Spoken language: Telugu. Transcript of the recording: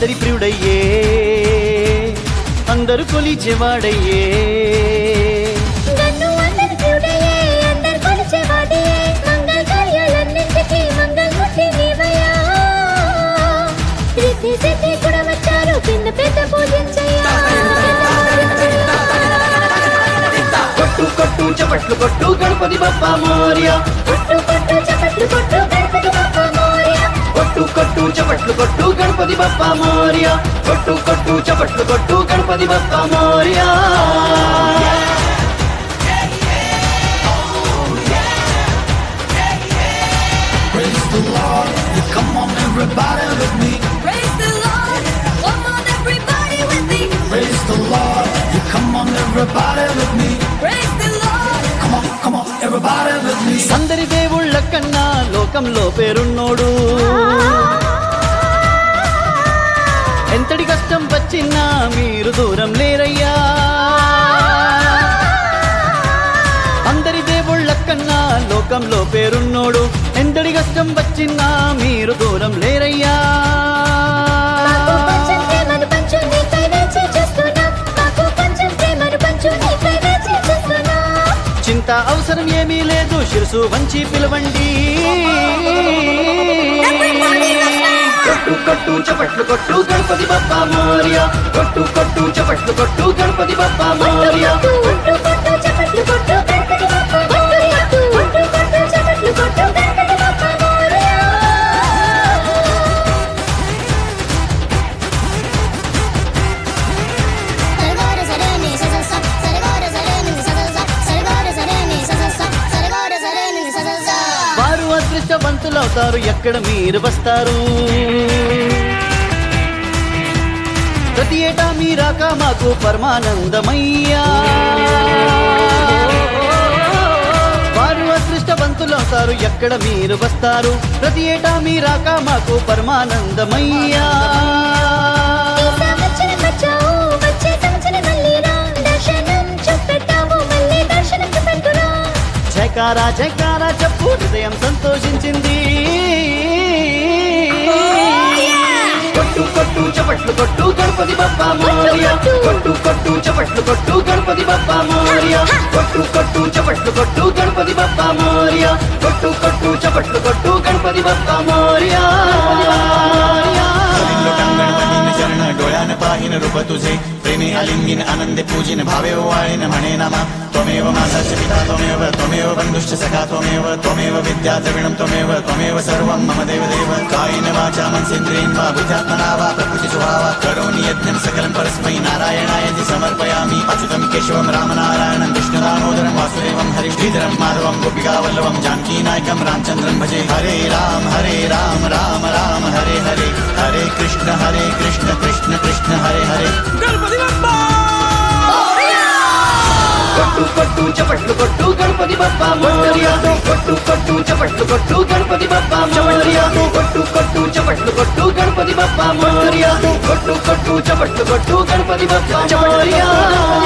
అందరి ప్రియుడయ్యే అందరు కొలిచేవాడయ్యే నన్ను అందరి ప్రియుడయ్యే, అందరు కొలిచేవాడే, మంగళ కార్యాలన్నింటికీ మంగళమూర్తి నీవయ్యా. రిద్ధి సిద్ధి కూడా వచ్చారు పిన్న పెద్ద పూజించయ్యా కొట్టు కొట్టు చపట్లు కొట్టు గణపతి బప్ప మోర్య కొట్టు కొట్టు చప్పట్లు కొట్టు గణపతి బప్ప మోరియా కొట్టు కొట్టు చపట్లు కొట్టు గణపతి బప్ప మోర్య కొట్టు కొట్టు చపట్లు కొట్టు Ganapati Bappa మోర్య Praise the Lord. Come on, everybody with me. Praise the Lord. You come on, everybody with me. Praise the Lord. Come on, come on, everybody with me. అందరి దేవుళ్ళ కన్నా లోకంలో పేరున్నోడు ఎంతటి కష్టం వచ్చినా మీరు దూరం లేరయ్యా అందరి దేవుళ్ళ కన్నా లోకంలో పేరున్నోడు ఎంతటి కష్టం వచ్చినా మీరు దూరం లేరయ్యా మాకు కొంచెం ప్రేమను పంచు నీపై వేచి చూస్తున్నాం మాకు కొంచెం ప్రేమను పంచు నీపై వేచి చూస్తున్నాం చింత అవసరం ఏమీ లేదు శిరసు వంచి పిలవండి కొట్టు కొట్టు చపట్లు కొట్టు గణపతి బప్ప మోర్య కొట్టు కొట్టు చపట్లు కొట్టు గణపతి బప్ప మోర్య కొట్టు కొట్టు చప్పట్లు కొట్టు గణపతి బప్ప మోరియా కొట్టు కొట్టు చప్పట్లు కొట్టు Ganapati Bappa Morya Sargora sareni sa sa sa sargora sareni sa sa sa sargora sareni sa sa sa sargora sareni sa sa sa వారు అదృష్టవంతులవుతారు ఎక్కడ మీరు వస్తారు ప్రతి ఏటా మీరాక మాకు పరమానందమయ్యా వారు అదృష్టవంతులవుతారు ఎక్కడ మీరు వస్తారు ప్రతి ఏటా మీరాక మాకు పరమానందమయ్యా ఈ సంవత్సరం వచ్చావు వచ్చే సంవత్సరం మళ్ళీ రా దర్శనం చూపెట్టావు మళ్ళీ దర్శనం చూపెట్టురా జయకారా జయకారా చెప్పు హృదయం సంతోషించింది కొట్టు కొట్టు చపట్లు కొట్టు గణపతి బప్ప మోర్య కొట్టు కొట్టు చపట్లు కొట్టు గణపతి బప్ప మోర్య కొట్టు కొట్టు చపట్లు కొట్టు గణపతి బప్ప మోర్య కొట్టు కొట్టు చపట్లు కొట్టు గణపతి బప్ప మోర్య गणपतीन चरण डोळ्यान पाहिन रूप तुझे प्रेमी आलिंगीन आनंदे पूजिन भावे वाळीन म्हणे नामा त्वमेव माझा च पिता त्वमेव त्वमेव बन्धुश्च सखा त्वमेव त्वमेव विद्या द्रविणं त्वमेव त्वमेव सर्वं मम देव देव कायेन वाचा मनसेन्द्रियेण वा बुद्ध्यात्मना वा प्रकृति स्वभावा करोमि यज्ञं सकलं परस्मै नारायणाय इति समर्पयामि अच्युतं केशवं रामनारायणं कृष्णदामोदरं वासुदेवं हरिश्रीधरं माधवं गोपिकावल्लभं जानकीनायकं रामचन्द्रं भजे हरे राम हरे राम राम राम हरे हरे हरे कृष्ण हरे कृष्ण कृष्ण कृष्ण हरे हरे కొట్టు కొట్టు చపట్లు కొట్టు గణపతి బప్ప మోర్య కొట్టు కొట్టు చపట్లు కొట్టు గణపతి బప్ప మోర్య కొట్టు కొట్టు చపట్లు కొట్టు గణపతి బప్ప మోర్య కొట్టు కొట్టు చపట్లు కొట్టు గణపతి బప్ప మోర్య